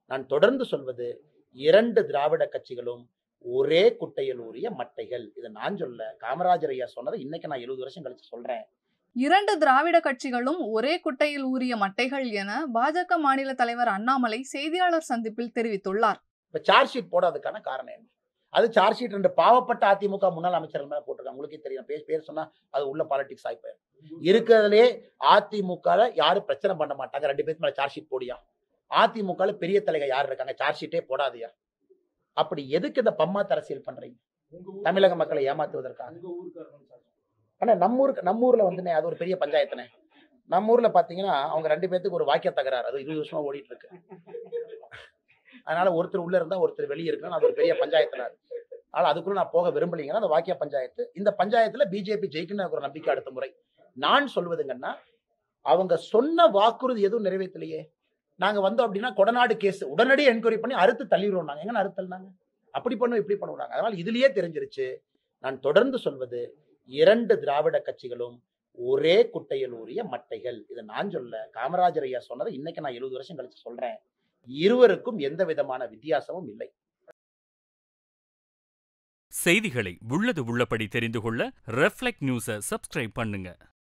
நான் தொடர்ந்து சொல்வது இரண்டு திராவிட கட்சிகளும் ஒரே குட்டையில் ஊறிய மட்டைகள் இதை நான் சொல்ல காமராஜர் ஐயா சொன்னதை இன்னைக்கு நான் எழுபது வருஷம் கழிச்சு சொல்றேன் இரண்டு திராவிட கட்சிகளும் ஒரே குட்டையில் ஊறிய மட்டைகள் என பாஜக மாநில தலைவர் அண்ணாமலை செய்தியாளர் சந்திப்பில் தெரிவித்துள்ளார் இப்ப சார்ஜ் ஷீட் போடாததுக்கான காரணம் என்ன அது சார்ஜ் ஷீட் ரெண்டு பாவப்பட்ட அதிமுக முன்னாள் அமைச்சர்கள் மேல போட்டிருக்காங்க உங்களுக்கே தெரியும் பேர் பேர் சொன்னா அது உள்ள பாலிடிக்ஸ் ஆயிப்போம் இருக்கிறதுலே அதிமுக யாரும் பிரச்சனை பண்ண மாட்டாங்க ரெண்டு பேருக்கு மேல சார்ஜ் ஷீட் போடியா அதிமுக பெரிய தலைவர் யார் இருக்காங்க சார்ஜ் ஷீட்டே போடாதியா அப்படி எதுக்கு இந்த பம்மாத்து அரசியல் பண்றீங்க தமிழக மக்களை ஏமாத்துவதற்காக ஆனா நம்ம ஊருக்கு நம்ம ஊர்ல வந்துனே அது ஒரு பெரிய பஞ்சாயத்துனே நம்ம ஊர்ல பாத்தீங்கன்னா அவங்க ரெண்டு பேத்துக்கு ஒரு வாக்கிய தகராறு அது இருபது வருஷமா ஓடிட்டு இருக்கு அதனால ஒருத்தர் உள்ள இருந்தா ஒருத்தர் வெளியே இருக்கணும் அது ஒரு பெரிய பஞ்சாயத்துல அதனால அதுக்குள்ள நான் போக விரும்பலீங்கன்னா அந்த வாக்கிய பஞ்சாயத்து இந்த பஞ்சாயத்துல பிஜேபி ஜெயிக்கணும் எனக்கு ஒரு நம்பிக்கை அடுத்த முறை நான் சொல்வதுங்கன்னா அவங்க சொன்ன வாக்குறுதி எதுவும் நிறைவேற்றலையே நாங்க வந்தோம் அப்படின்னா கொடநாடு கேஸ் உடனடியே என்கொயரி பண்ணி அறுத்து தள்ளிடுவோம் நாங்க எங்க அறுத்து தள்ளினாங்க அப்படி பண்ணுவோம் இப்படி பண்ணுவாங்க அதனால இதுலயே தெரிஞ்சிருச்சு நான் தொடர்ந்து சொல்வது இரண்டு திராவிட கட்சிகளும் ஒரே குட்டையில் ஊறிய மட்டைகள் இதை நான் சொல்ல காமராஜர் ஐயா சொன்னதை இன்னைக்கு நான் எழுபது வருஷம் கழிச்சு சொல்றேன் இருவருக்கும் எந்த விதமான வித்தியாசமும் இல்லை செய்திகளை உள்ளது உள்ளபடி தெரிந்து கொள்ள ரெஃப்ளெக்ட் நியூஸை சப்ஸ்கிரைப் பண்ணுங்க